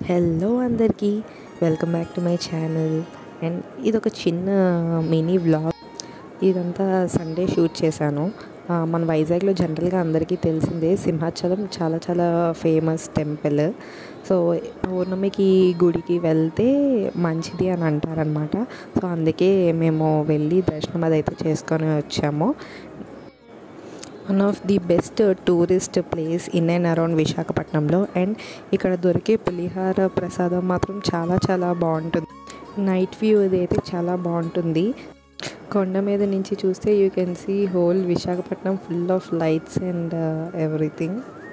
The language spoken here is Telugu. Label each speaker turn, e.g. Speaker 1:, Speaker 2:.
Speaker 1: హలో అందరికీ welcome back to my channel and ఇది ఒక చిన్న మినీ వ్లాగ్ ఇదంతా సండే షూట్ చేశాను ఆ, మన వైజాగ్లో జనరల్గా అందరికీ తెలిసిందే సింహాచలం చాలా చాలా ఫేమస్ టెంపుల్ సో పౌర్ణమికి గుడికి వెళ్తే మంచిది అని అంటారనమాట సో అందుకే మేము వెళ్ళి దర్శనం అదైతే చేసుకొని వచ్చాము one of the best tourist place in and around విశాఖపట్నంలో అండ్ ఇక్కడ దొరికే పులిహార ప్రసాదం మాత్రం చాలా చాలా బాగుంటుంది నైట్ వ్యూ ఇది అయితే చాలా బాగుంటుంది కొండ మీద నుంచి చూస్తే you can see whole Visakhapatnam full of lights and everything